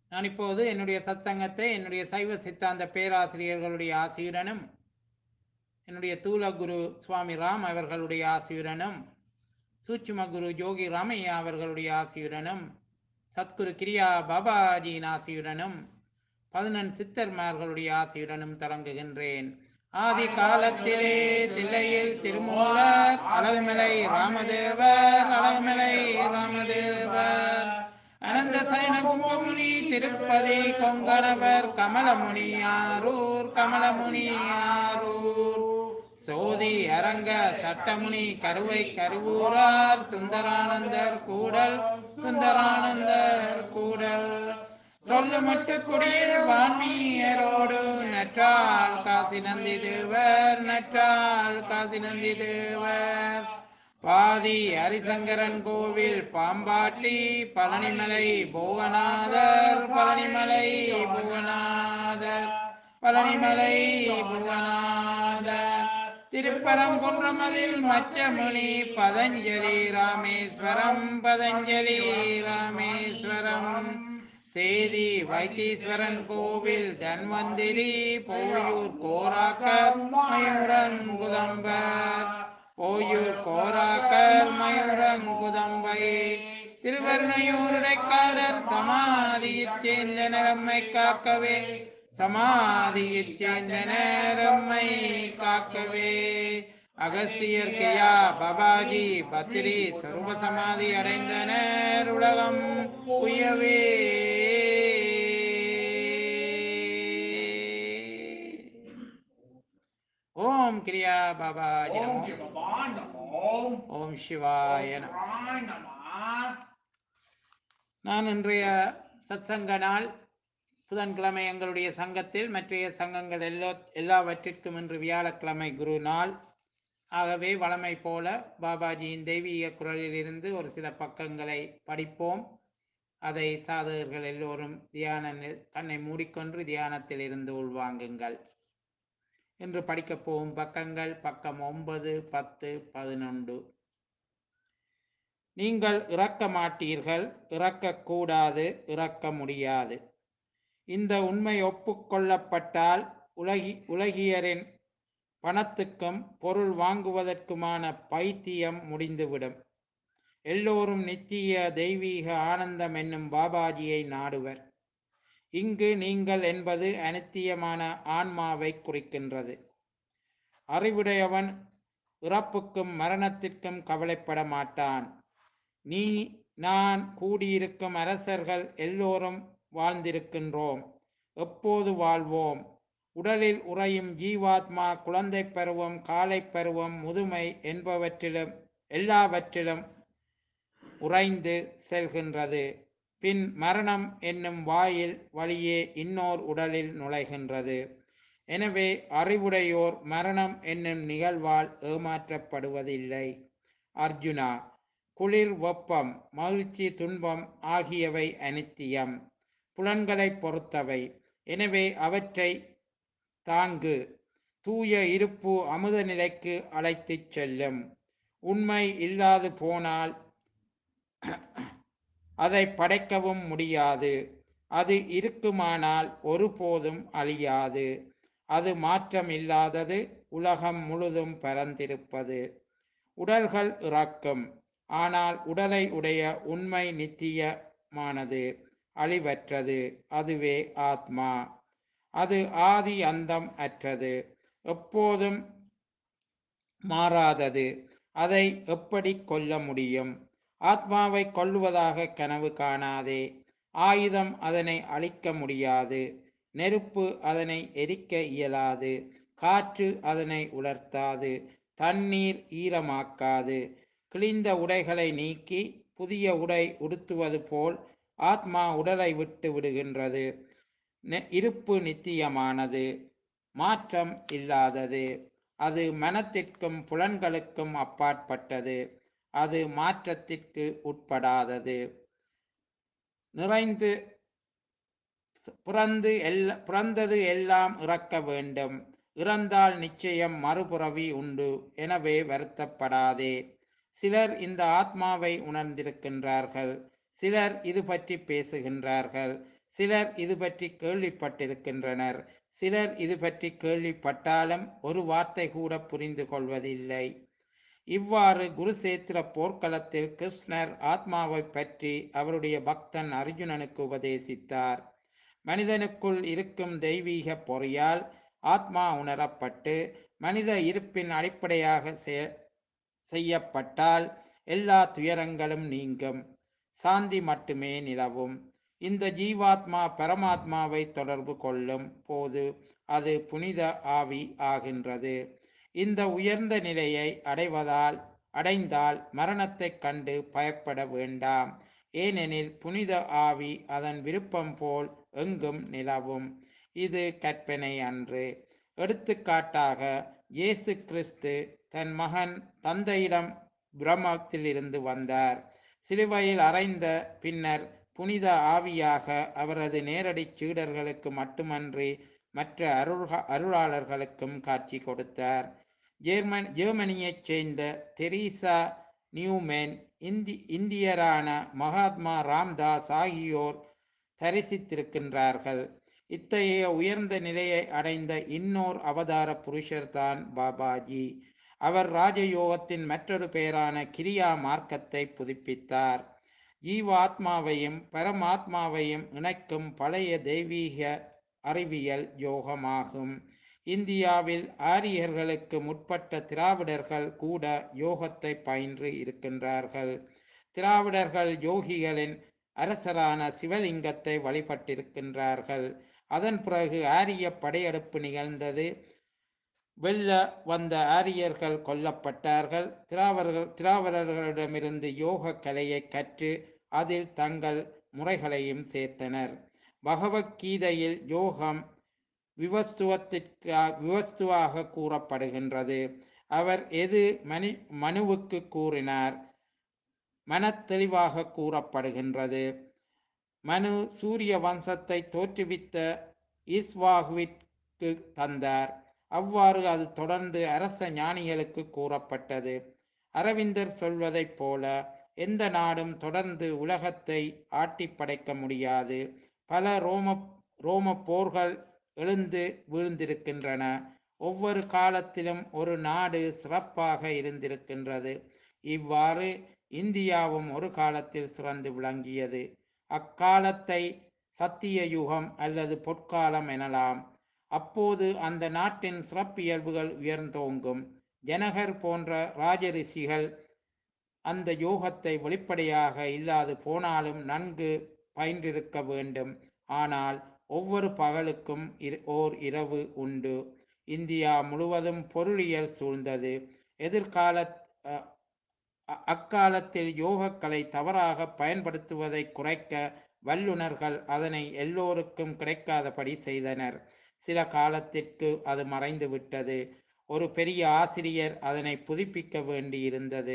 நான் இப்போது என்னுடைய சத்சங்கத்தை என்னுடைய சைவ சித்தாந்த பேராசிரியர்களுடைய ஆசியுடனும் என்னுடைய தூல குரு சுவாமி ராம் அவர்களுடைய ஆசியுடனும் சூட்சும குரு யோகி ராமையா அவர்களுடைய ஆசியுடனும் சத்குரு கிரியா பாபாஜியின் ஆசியுடனும் பதினெண் சித்தர்மார்களுடைய ஆசியுடனும் தொடங்குகின்றேன் ஆதி காலத்திலே தில்லையில் திருமூலர் அழகுமலை ராமதேவர் அழகுமலை ராமதேவர் அனந்த சயனபூமி திருப்பதி கொங்கணவர் கமலமுனி ஆரூர் கமலமுனி ஆரூர் சோதி அரங்க சட்டமுனி கருவை கருவூரார் சுந்தரானந்தர் கூடல் சுந்தரானந்தர் கூடல் சொல்லுமட்டு குடியில் வான்மீயரோடு நற்றால் காசி நந்தி தேவர் நற்றால் காசி நந்தி தேவர் பாதி ஹரிசங்கரன் கோவில் பாம்பாட்டி பழனிமலை புவனாதர் பழனிமலை புவனாதர் பழனிமலை புவனாதர் திருப்பரங்குன்றமதில் மச்சமுனி பதஞ்சலி ராமேஸ்வரம் பதஞ்சலி ராமேஸ்வரம் சேதி வைத்தீஸ்வரன் கோவில் தன்வந்திரி போயூர் கோராக்கர் மயூரங்குதம்பர் போயூர் கோராக்கர் மயூரங்குதம்பை திருவர்ணையூருடைக்காரர் சமாதியைச் சேர்ந்த நிறம்மை காக்கவே சமாதியைச் சேர்ந்த நேரம்மை காக்கவே அகஸ்தியர் கியா பபாஜி பத்திரி சர்வ சமாதி அடைந்தனர் உலகம் உயவே ஓம் கிரியா பாபாஜி ஓம் நமோ சிவபாய் நமோ ஓம் சிவாய நமோ சிவாய் நம நான் இன்றைய சத்சங்க நாள் புதன்கிழமை எங்களுடைய சங்கத்தில் மற்றைய சங்கங்கள் எல்லா எல்லாவற்றிற்கும் இன்று வியாழக்கிழமை குரு நாள் ஆகவே வழமை போல பாபாஜியின் தெய்வீக குரலிலிருந்து ஒரு சில பக்கங்களை படிப்போம் அதை சாதகர்கள் எல்லோரும் தியான நி- கண்ணை மூடிக்கொண்டு தியானத்தில் இருந்து உள்வாங்குங்கள் இன்று படிக்கப் போகும் பக்கங்கள் பக்கம் ஒன்பது பத்து பதினொன்று நீங்கள் இறக்க மாட்டீர்கள் இறக்கக்கூடாது இறக்க முடியாது இந்த உண்மை ஒப்புக்கொள்ளப்பட்டால் உலகி உலகியரின் பணத்துக்கும் பொருள் வாங்குவதற்குமான பைத்தியம் முடிந்துவிடும் எல்லோரும் நித்திய தெய்வீக ஆனந்தம் என்னும் பாபாஜியை நாடுவர் இங்கு நீங்கள் என்பது அனித்தியமான ஆன்மாவை குறிக்கின்றது அறிவுடையவன் இறப்புக்கும் மரணத்திற்கும் கவலைப்பட மாட்டான் நீ நான் கூடியிருக்கும் அரசர்கள் எல்லோரும் வாழ்ந்திருக்கின்றோம் எப்போது வாழ்வோம் உடலில் உறையும் ஜீவாத்மா குழந்தை பருவம் காலை பருவம் முதுமை என்பவற்றிலும் எல்லாவற்றிலும் உறைந்து செல்கின்றது பின் மரணம் என்னும் வாயில் வழியே இன்னோர் உடலில் நுழைகின்றது எனவே அறிவுடையோர் மரணம் என்னும் நிகழ்வால் ஏமாற்றப்படுவதில்லை அர்ஜுனா குளிர் வெப்பம் மகிழ்ச்சி துன்பம் ஆகியவை அனித்தியம் புலன்களைப் பொறுத்தவை எனவே அவற்றை தாங்கு தூய இருப்பு அமுத நிலைக்கு அழைத்துச் செல்லும் உண்மை இல்லாது போனால் அதை படைக்கவும் முடியாது அது இருக்குமானால் ஒருபோதும் அழியாது அது மாற்றம் இல்லாதது உலகம் முழுதும் பரந்திருப்பது உடல்கள் இறக்கும் ஆனால் உடலை உடைய உண்மை நித்தியமானது அழிவற்றது அதுவே ஆத்மா அது ஆதி அந்தம் அற்றது எப்போதும் மாறாதது அதை எப்படி கொல்ல முடியும் ஆத்மாவை கொல்லுவதாக கனவு காணாதே ஆயுதம் அதனை அழிக்க முடியாது நெருப்பு அதனை எரிக்க இயலாது காற்று அதனை உலர்த்தாது தண்ணீர் ஈரமாக்காது கிழிந்த உடைகளை நீக்கி புதிய உடை உடுத்துவது போல் ஆத்மா உடலை விட்டு விடுகின்றது நெ- இருப்பு நித்தியமானது மாற்றம் இல்லாதது அது மனத்திற்கும் புலன்களுக்கும் அப்பாற்பட்டது அது மாற்றத்திற்கு உட்படாதது நிறைந்து பிறந்து எல்லா பிறந்தது எல்லாம் இறக்க வேண்டும் இறந்தால் நிச்சயம் மறுபிறவி உண்டு எனவே வருத்தப்படாதே சிலர் இந்த ஆத்மாவை உணர்ந்திருக்கின்றார்கள் சிலர் இது பற்றி பேசுகின்றார்கள் சிலர் இது பற்றி கேள்விப்பட்டிருக்கின்றனர் சிலர் இது பற்றி கேள்விப்பட்டாலும் ஒரு வார்த்தை கூட புரிந்து கொள்வதில்லை இவ்வாறு குருசேத்திர போர்க்களத்தில் கிருஷ்ணர் ஆத்மாவை பற்றி அவருடைய பக்தன் அர்ஜுனனுக்கு உபதேசித்தார் மனிதனுக்குள் இருக்கும் தெய்வீக பொறியால் ஆத்மா உணரப்பட்டு மனித இருப்பின் அடிப்படையாக செய- செய்யப்பட்டால் எல்லா துயரங்களும் நீங்கும் சாந்தி மட்டுமே நிலவும் இந்த ஜீவாத்மா பரமாத்மாவை தொடர்பு கொள்ளும் போது அது புனித ஆவி ஆகின்றது இந்த உயர்ந்த நிலையை அடைவதால் அடைந்தால் மரணத்தைக் கண்டு பயப்பட வேண்டாம் ஏனெனில் புனித ஆவி அதன் விருப்பம் போல் எங்கும் நிலவும் இது கற்பனை அன்று எடுத்துக்காட்டாக இயேசு கிறிஸ்து தன் மகன் தந்தையிடம் பிரம்மத்திலிருந்து வந்தார் சிலுவையில் அறைந்த பின்னர் புனித ஆவியாக அவரது நேரடி சீடர்களுக்கு மட்டுமன்றி மற்ற அருள்க அருளாளர்களுக்கும் காட்சி கொடுத்தார் ஜெர்மன் ஜெர்மனியைச் சேர்ந்த தெரீசா நியூமேன் இந்தி இந்தியரான மகாத்மா ராம்தாஸ் ஆகியோர் தரிசித்திருக்கின்றார்கள் இத்தகைய உயர்ந்த நிலையை அடைந்த இன்னோர் அவதார புருஷர்தான் பாபாஜி அவர் ராஜயோகத்தின் மற்றொரு பெயரான கிரியா மார்க்கத்தை புதுப்பித்தார் ஜீவாத்மாவையும் பரமாத்மாவையும் இணைக்கும் பழைய தெய்வீக அறிவியல் யோகமாகும் இந்தியாவில் ஆரியர்களுக்கு முற்பட்ட திராவிடர்கள் கூட யோகத்தை பயின்று இருக்கின்றார்கள் திராவிடர்கள் யோகிகளின் அரசரான சிவலிங்கத்தை வழிபட்டிருக்கின்றார்கள் அதன் பிறகு ஆரிய படையெடுப்பு நிகழ்ந்தது வெல்ல வந்த ஆரியர்கள் கொல்லப்பட்டார்கள் திராவர்கள் திராவிடர்களிடமிருந்து யோக கலையை கற்று அதில் தங்கள் முறைகளையும் சேர்த்தனர் பகவத்கீதையில் யோகம் விவஸ்துவத்திற்கா விவஸ்துவாக கூறப்படுகின்றது அவர் எது மனி மனுவுக்கு கூறினார் மனத்தெளிவாக கூறப்படுகின்றது மனு சூரிய வம்சத்தை தோற்றுவித்த ஈஸ்வாகுவிற்கு தந்தார் அவ்வாறு அது தொடர்ந்து அரச ஞானிகளுக்கு கூறப்பட்டது அரவிந்தர் சொல்வதைப் போல எந்த நாடும் தொடர்ந்து உலகத்தை ஆட்டி படைக்க முடியாது பல ரோம ரோம போர்கள் எழுந்து வீழ்ந்திருக்கின்றன ஒவ்வொரு காலத்திலும் ஒரு நாடு சிறப்பாக இருந்திருக்கின்றது இவ்வாறு இந்தியாவும் ஒரு காலத்தில் சிறந்து விளங்கியது அக்காலத்தை சத்திய யுகம் அல்லது பொற்காலம் எனலாம் அப்போது அந்த நாட்டின் சிறப்பியல்புகள் உயர்ந்தோங்கும் ஜனகர் போன்ற ராஜரிஷிகள் அந்த யோகத்தை வெளிப்படையாக இல்லாது போனாலும் நன்கு பயின்றிருக்க வேண்டும் ஆனால் ஒவ்வொரு பகலுக்கும் இரு- ஓர் இரவு உண்டு இந்தியா முழுவதும் பொருளியல் சூழ்ந்தது எதிர்கால அ- அ- அக்காலத்தில் யோகக்கலை தவறாக பயன்படுத்துவதை குறைக்க வல்லுனர்கள் அதனை எல்லோருக்கும் கிடைக்காதபடி செய்தனர் சில காலத்திற்கு அது மறைந்து விட்டது ஒரு பெரிய ஆசிரியர் அதனை புதுப்பிக்க வேண்டியிருந்தது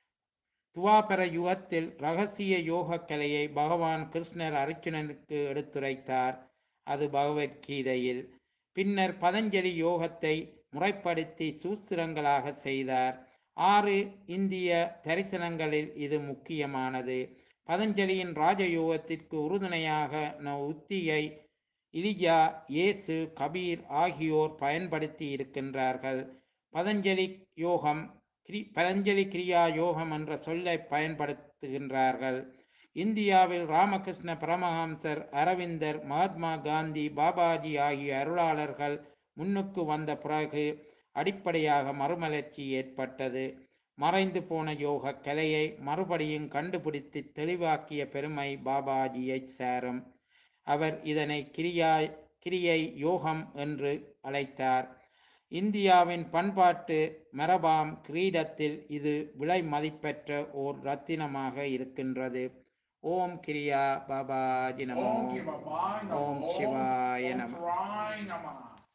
துவாபர யுகத்தில் ரகசிய யோக கலையை பகவான் கிருஷ்ணர் அர்ஜுனனுக்கு எடுத்துரைத்தார் அது பகவத்கீதையில் பின்னர் பதஞ்சலி யோகத்தை முறைப்படுத்தி சூத்திரங்களாக செய்தார் ஆறு இந்திய தரிசனங்களில் இது முக்கியமானது பதஞ்சலியின் ராஜயோகத்திற்கு உறுதுணையாக ந உத்தியை இலிஜா இயேசு கபீர் ஆகியோர் பயன்படுத்தி இருக்கின்றார்கள் பதஞ்சலி யோகம் கிரி பதஞ்சலி கிரியா யோகம் என்ற சொல்லை பயன்படுத்துகின்றார்கள் இந்தியாவில் ராமகிருஷ்ண பரமஹம்சர் அரவிந்தர் மகாத்மா காந்தி பாபாஜி ஆகிய அருளாளர்கள் முன்னுக்கு வந்த பிறகு அடிப்படையாக மறுமலர்ச்சி ஏற்பட்டது மறைந்து போன யோக கலையை மறுபடியும் கண்டுபிடித்து தெளிவாக்கிய பெருமை பாபாஜியை சாரும் அவர் இதனை கிரியா கிரியை யோகம் என்று அழைத்தார் இந்தியாவின் பண்பாட்டு மரபாம் கிரீடத்தில் இது விலை மதிப்பெற்ற ஓர் ரத்தினமாக இருக்கின்றது ஓம் கிரியா பாபாஜி நமோ ஓம் கிருபாய் நமோ. ஓம் சிவாய ஓம் நம சிவாய நம.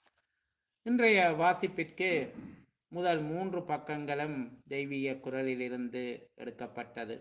இன்றைய வாசிப்பிற்கு முதல் மூன்று பக்கங்களும் தெய்வீக குரலிலிருந்து எடுக்கப்பட்டது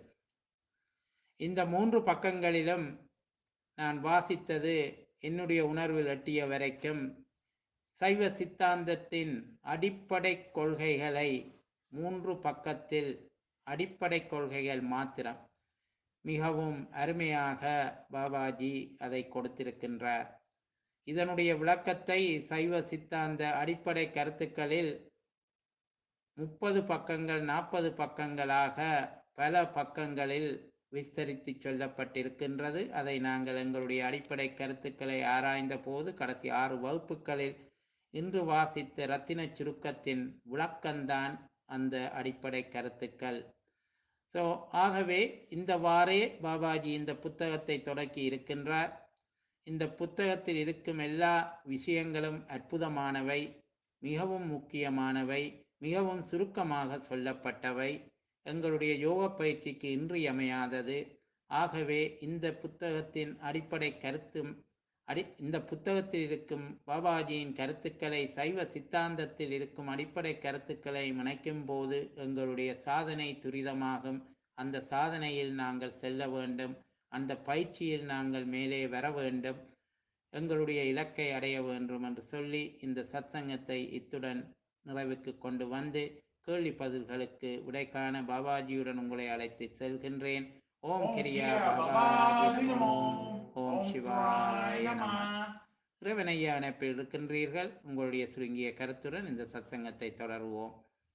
இந்த மூன்று பக்கங்களிலும் நான் வாசித்தது என்னுடைய உணர்வில் எட்டிய வரைக்கும் சைவ சித்தாந்தத்தின் அடிப்படை கொள்கைகளை மூன்று பக்கத்தில் அடிப்படை கொள்கைகள் மாத்திரம் மிகவும் அருமையாக பாபாஜி அதை கொடுத்திருக்கின்றார் இதனுடைய விளக்கத்தை சைவ சித்தாந்த அடிப்படை கருத்துக்களில் முப்பது பக்கங்கள் நாற்பது பக்கங்களாக பல பக்கங்களில் விஸ்தரித்து சொல்லப்பட்டிருக்கின்றது அதை நாங்கள் எங்களுடைய அடிப்படை கருத்துக்களை ஆராய்ந்த போது கடைசி ஆறு வகுப்புகளில் இன்று வாசித்த ரத்தின சுருக்கத்தின் விளக்கம்தான் அந்த அடிப்படை கருத்துக்கள் ஸோ ஆகவே இந்த வாரே பாபாஜி இந்த புத்தகத்தை தொடக்கி இருக்கின்றார் இந்த புத்தகத்தில் இருக்கும் எல்லா விஷயங்களும் அற்புதமானவை மிகவும் முக்கியமானவை மிகவும் சுருக்கமாக சொல்லப்பட்டவை எங்களுடைய யோக பயிற்சிக்கு இன்றியமையாதது ஆகவே இந்த புத்தகத்தின் அடிப்படை கருத்தும் அடி இந்த புத்தகத்தில் இருக்கும் பாபாஜியின் கருத்துக்களை சைவ சித்தாந்தத்தில் இருக்கும் அடிப்படை கருத்துக்களை இணைக்கும் போது எங்களுடைய சாதனை துரிதமாகும் அந்த சாதனையில் நாங்கள் செல்ல வேண்டும் அந்த பயிற்சியில் நாங்கள் மேலே வர வேண்டும் எங்களுடைய இலக்கை அடைய வேண்டும் என்று சொல்லி இந்த சத்சங்கத்தை இத்துடன் நிறைவுக்கு கொண்டு வந்து கேள்வி பதில்களுக்கு விடை காண பாபாஜியுடன் உங்களை அழைத்து செல்கின்றேன் ஓம் கிரியா பாபாஜி நமோ ஓம் சிவாய நம இறைவனையா இணைப்பில் இருக்கின்றீர்கள் உங்களுடைய சுருங்கிய கருத்துடன் இந்த சத்சங்கத்தை தொடருவோம்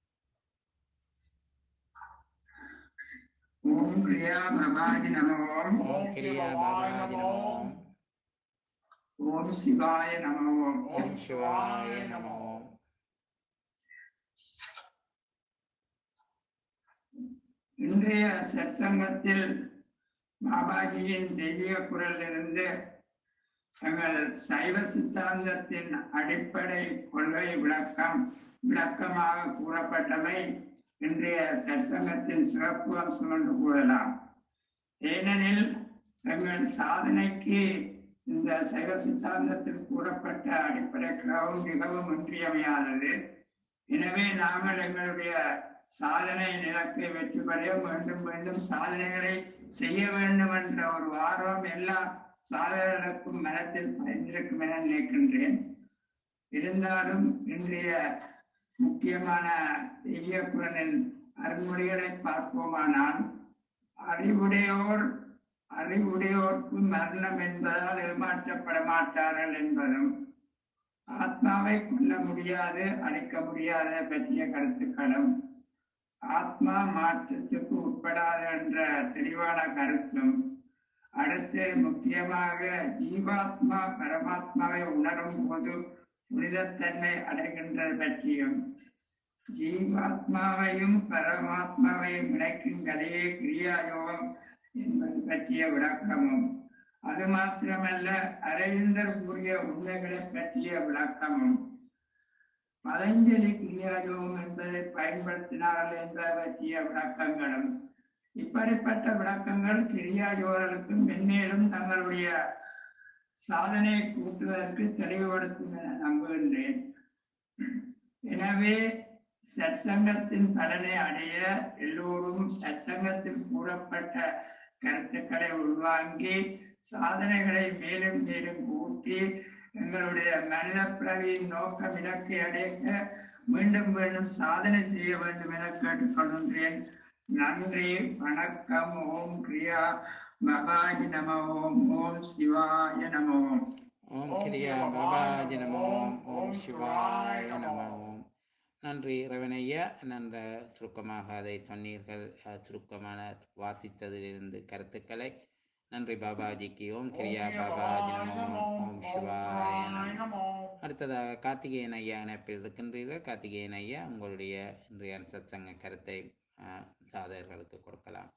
ஓம் கிரியா பவாஜி நமோ ஓம் கிரியா பாபாஜி நமோ ஓம் சிவாய நமோ ஓம் சிவாய நமோ இன்றைய சற்சங்கத்தில் பாபாஜியின் தெய்வீக குரலிலிருந்து தங்கள் சைவ சித்தாந்தத்தின் அடிப்படை கொள்கை விளக்கம் விளக்கமாக கூறப்பட்டவை இன்றைய சற்சங்கத்தின் சிறப்பு அம்சம் என்று கூறலாம் ஏனெனில் தங்கள் சாதனைக்கு இந்த சைவ சித்தாந்தத்தில் கூறப்பட்ட அடிப்படை கிரகம் மிகவும் இன்றியமையாதது எனவே நாங்கள் எங்களுடைய சாதனை நிலத்தை வெற்றி பெற மீண்டும் மீண்டும் சாதனைகளை செய்ய வேண்டும் என்ற ஒரு ஆர்வம் எல்லா சாதனைகளுக்கும் மனத்தில் பதிந்திருக்கும் என நினைக்கின்றேன் இருந்தாலும் இன்றைய முக்கியமான தெய்வ குரலின் அருண்மொழிகளை பார்ப்போமானால் அறிவுடையோர் அறிவுடையோர்க்கு மரணம் என்பதால் ஏமாற்றப்பட மாட்டார்கள் என்பதும் ஆத்மாவை கொல்ல முடியாது அழிக்க முடியாது பற்றிய கருத்துக்களும் ஆத்மா மாற்றத்துக்கு உட்படாது என்ற தெளிவான கருத்தும் அடுத்து முக்கியமாக ஜீவாத்மா பரமாத்மாவை உணரும் போது புனிதத்தன்மை அடைகின்றது பற்றியும் ஜீவாத்மாவையும் பரமாத்மாவையும் இணைக்கும் கதையே கிரியாயோகம் என்பது பற்றிய விளக்கமும் அது மாத்திரமல்ல அரவிந்தர் கூறிய உண்மைகளை பற்றிய விளக்கமும் பதஞ்சலி கிரியாயோகம் என்பதை பயன்படுத்தினார்கள் என்பதை பற்றிய விளக்கங்களும் இப்படிப்பட்ட விளக்கங்கள் கிரியாயோகர்களுக்கும் மென்மேலும் தங்களுடைய சாதனையை கூட்டுவதற்கு தெளிவுபடுத்தும் என நம்புகின்றேன் எனவே சற்சங்கத்தின் பலனை அடைய எல்லோரும் சற்சங்கத்தில் கூறப்பட்ட கருத்துக்களை உள்வாங்கி சாதனைகளை மேலும் மேலும் கூட்டி எங்களுடைய மனித பிறவியின் நோக்கம் இலக்கை அடைக்க மீண்டும் மீண்டும் சாதனை செய்ய வேண்டும் என கேட்டுக்கொள்கின்றேன் நன்றி வணக்கம் ஓம் கிரியா மகாஜி நம ஓம் ஓம் சிவாய நம ஓம் ஓம் கிரியா பாபாஜி நமோ ஓம் சிவாய நமோ நன்றி ரவணையா நன்ற சுருக்கமாக அதை சொன்னீர்கள் அஹ், சுருக்கமான வாசித்ததிலிருந்து கருத்துக்களை நன்றி பாபாஜிக்கு ஓம் கிரியா பாபாஜி நமோ ஓம் சிவாய நமோ அடுத்ததாக கார்த்திகேயன் ஐயா இணைப்பில் இருக்கின்றீர்கள் கார்த்திகேயன் ஐயா உங்களுடைய இன்றைய சத்சங்க கருத்தை அஹ், சாதகர்களுக்கு கொடுக்கலாம்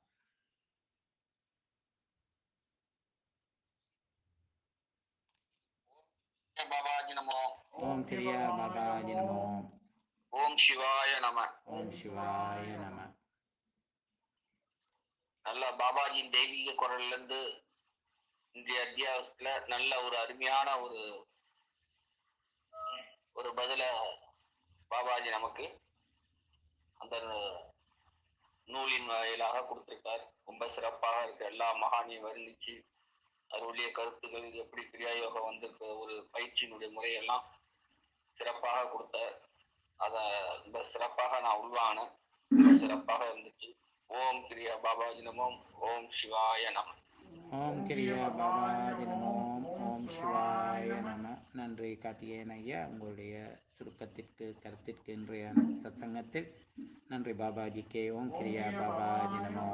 பாபாஜி நமோ ஓம் கிரியா பாபாஜி நமோ ஓம் சிவாய நம ஓம் சிவாய நம நல்ல பாபாஜியின் தெய்வீக குரல்ல இருந்து இன்றைய அத்தியாவசத்துல நல்ல ஒரு அருமையான ஒரு ஒரு பதில பாபாஜி நமக்கு அந்த நூலின் வாயிலாக கொடுத்திருக்கார் ரொம்ப சிறப்பாக இருக்கு எல்லா மகானையும் வர்ணிச்சு அருளிய கருத்துக்கள் இது எப்படி கிரியாயோகம் வந்திருக்க ஒரு பயிற்சியினுடைய முறையெல்லாம் சிறப்பாக கொடுத்தார் அத ரொம்ப சிறப்பாக நான் உள்வாங்கினேன் ரொம்ப சிறப்பாக இருந்துச்சு ஓம் கிரியா பாபாஜி நமோம் ஓம் சிவாய நம ஓம் கிரியா பாபாஜி நமோ ஓம் சிவாய நம நன்றி கார்த்திகேயன் ஐயா உங்களுடைய சுருக்கத்திற்கு கருத்திற்கு இன்றைய சத்சங்கத்தில் நன்றி பாபாஜிக்கே ஓம் கிரியா பாபாஜி நமோ